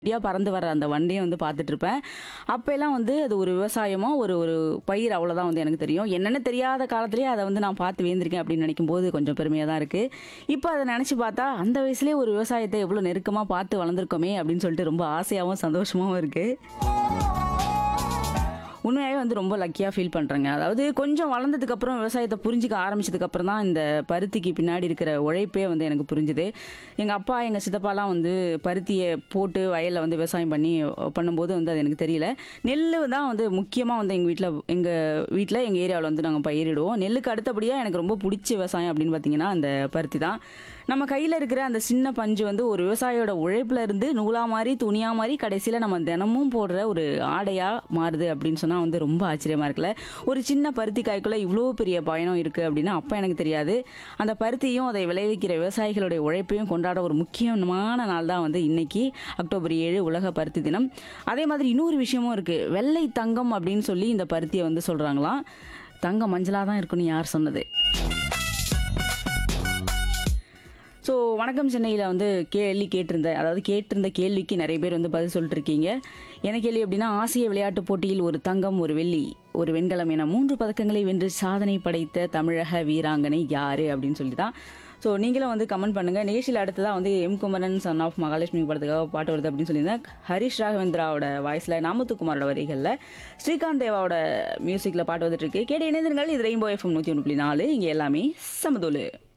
யா பறந்து வர அந்த வண்டியை வந்து பார்த்துட்டு இருப்பேன் அப்போல்லாம் வந்து அது ஒரு விவசாயமோ ஒரு ஒரு பயிர் அவ்வளோதான் வந்து எனக்கு தெரியும் என்னென்ன தெரியாத காலத்துலேயே அதை வந்து நான் பார்த்து வேந்திருக்கேன் அப்படின்னு நினைக்கும் போது கொஞ்சம் பெருமையாக தான் இருக்குது இப்போ அதை நினச்சி பார்த்தா அந்த வயசுலேயே ஒரு விவசாயத்தை எவ்வளோ நெருக்கமாக பார்த்து வளர்ந்துருக்கோமே அப்படின்னு சொல்லிட்டு ரொம்ப ஆசையாகவும் சந்தோஷமாகவும் இருக்குது உண்மையாகவே வந்து ரொம்ப லக்கியாக ஃபீல் பண்ணுறேங்க அதாவது கொஞ்சம் வளர்ந்ததுக்கப்புறம் விவசாயத்தை புரிஞ்சிக்க ஆரம்பிச்சதுக்கப்புறம் தான் இந்த பருத்திக்கு பின்னாடி இருக்கிற உழைப்பே வந்து எனக்கு புரிஞ்சுது எங்கள் அப்பா எங்கள் சித்தப்பாலாம் வந்து பருத்தியை போட்டு வயலில் வந்து விவசாயம் பண்ணி பண்ணும்போது வந்து அது எனக்கு தெரியல நெல் தான் வந்து முக்கியமாக வந்து எங்கள் வீட்டில் எங்கள் வீட்டில் எங்கள் ஏரியாவில் வந்து நாங்கள் பயிரிடுவோம் நெல்லுக்கு அடுத்தபடியாக எனக்கு ரொம்ப பிடிச்ச விவசாயம் அப்படின்னு பார்த்தீங்கன்னா அந்த பருத்தி தான் நம்ம கையில் இருக்கிற அந்த சின்ன பஞ்சு வந்து ஒரு விவசாயியோட உழைப்புல இருந்து நூலா மாதிரி துணியா மாதிரி கடைசியில் நம்ம தினமும் போடுற ஒரு ஆடையாக மாறுது அப்படின்னு சொன்னால் வந்து ரொம்ப ஆச்சரியமா இருக்குல்ல ஒரு சின்ன பருத்தி காய்க்குள்ள இவ்வளோ பெரிய பயணம் இருக்குது அப்படின்னு அப்போ எனக்கு தெரியாது அந்த பருத்தியும் அதை விளைவிக்கிற விவசாயிகளுடைய உழைப்பையும் கொண்டாட ஒரு முக்கியமான நாள் தான் வந்து இன்னைக்கு அக்டோபர் ஏழு உலக பருத்தி தினம் அதே மாதிரி இன்னொரு விஷயமும் இருக்குது வெள்ளை தங்கம் அப்படின்னு சொல்லி இந்த பருத்தியை வந்து சொல்கிறாங்களாம் தங்கம் மஞ்சளாக தான் இருக்குன்னு யார் சொன்னது ஸோ வணக்கம் சென்னையில் வந்து கேள்வி கேட்டிருந்தேன் அதாவது கேட்டிருந்த கேள்விக்கு நிறைய பேர் வந்து பதில் சொல்லிட்டு இருக்கீங்க என்ன கேள்வி அப்படின்னா ஆசிய விளையாட்டுப் போட்டியில் ஒரு தங்கம் ஒரு வெள்ளி ஒரு வெண்கலம் என மூன்று பதக்கங்களை வென்று சாதனை படைத்த தமிழக வீராங்கனை யாரு அப்படின்னு சொல்லி தான் ஸோ நீங்களும் வந்து கமெண்ட் பண்ணுங்கள் நிகழ்ச்சியில் அடுத்ததாக வந்து M Kumaran son of Mahalakshmi படத்துக்காக பாட்டு வருது அப்படின்னு சொல்லியிருந்தேன் ஹரிஷ் ராகவேந்திராவோட வாய்ஸில் நாமத்துக்குமாரோட வரிகளில் ஸ்ரீகாந்த் தேவாவோட மியூசிக்கில் பாட்டு வந்துட்டு இருக்கு கேட்டு இணைந்திருங்கள் இது ரெயின்போ எஃப்எம் நூற்றி ஒன்று புள்ளி நாலு இங்கே எல்லாமே சமதோலு